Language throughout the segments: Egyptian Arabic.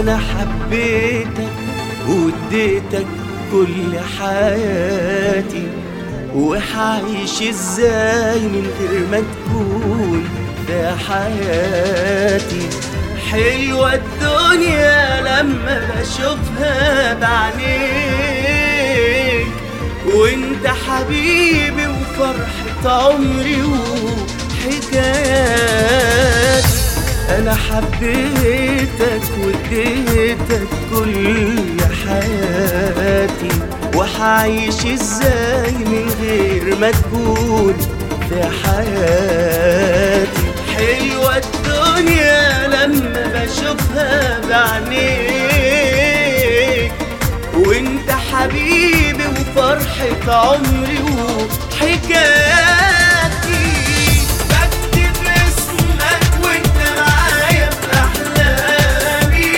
انا حبيتك واديتك كل حياتي وحعيش ازاي من غير ما تكون ده حياتي حلوة الدنيا لما بشوفها بعينيك وانت حبيبي وفرحة عمري وحكاياتي انا حبيتك واديتك كل حياتي وحعيش ازاي من غير ما تكون في حياتي حلوة الدنيا لما بشوفها بعينيك وانت حبيبي وفرحة عمري وحكاياتي بكتب اسمك وانت معايا في احلامي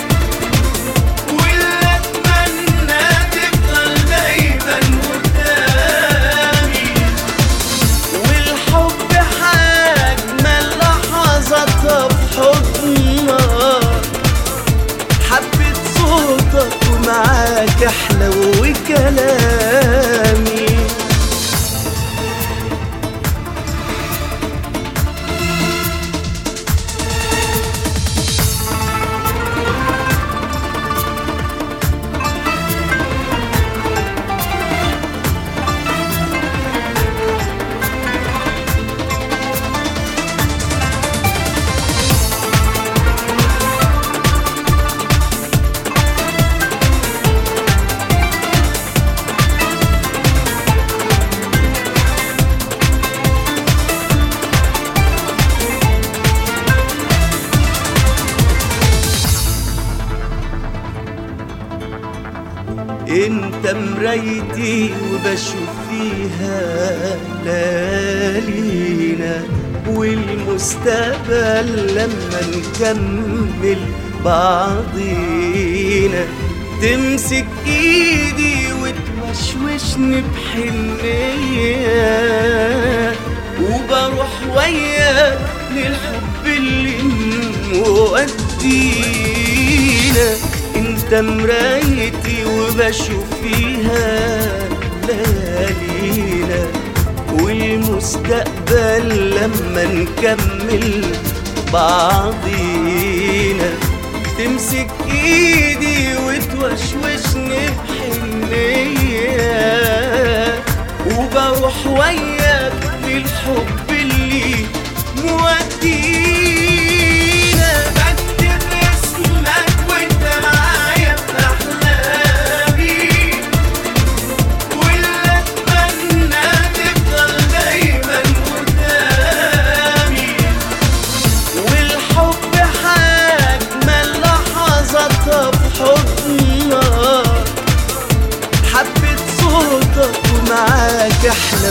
واللي اتمنى تفضل دايما قدامي والحب حجمل لحظاتها في حضنك حبيت صوتك ومعاك احلى وكلامي انت مرايتي وبشوف فيها ليالينا والمستقبل لما نكمل بعضينا تمسك ايدي وتوشوشني بحنية وبروح وياك للحب اللي مودينا انت مرايتي وبشوف فيها ليالينا والمستقبل لما نكمل بعضينا تمسك ايدي وتوشوشني بحنية وبروح وياك للحب اللي مودينا بكتب اسمك وانت معايا في احلامي واللي اتمنى تفضل دايما قدامي والحب حجمل لحظاتها في حضنك حبيت صوتك ومعاك احلى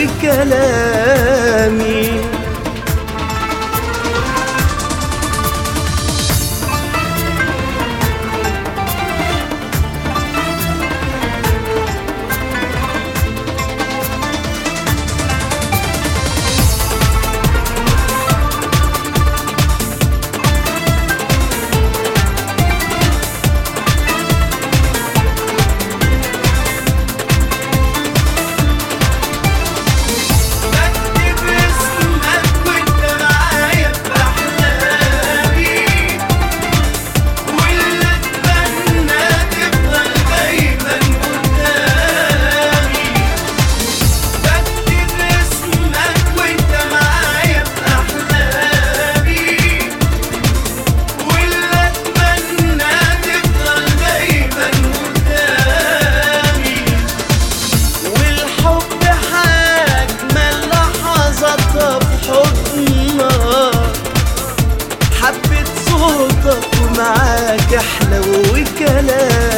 وكلامي بكتب اسمك وانت معايا في احلامي واللي اتمنى تفضل دايما قدامي بكتب اسمك وانت معايا في احلامي واللي اتمنى تفضل دايما قدامي والحب حجمل لحظاتها في حضنك حبيت صوتك ومعاك احلى وكلام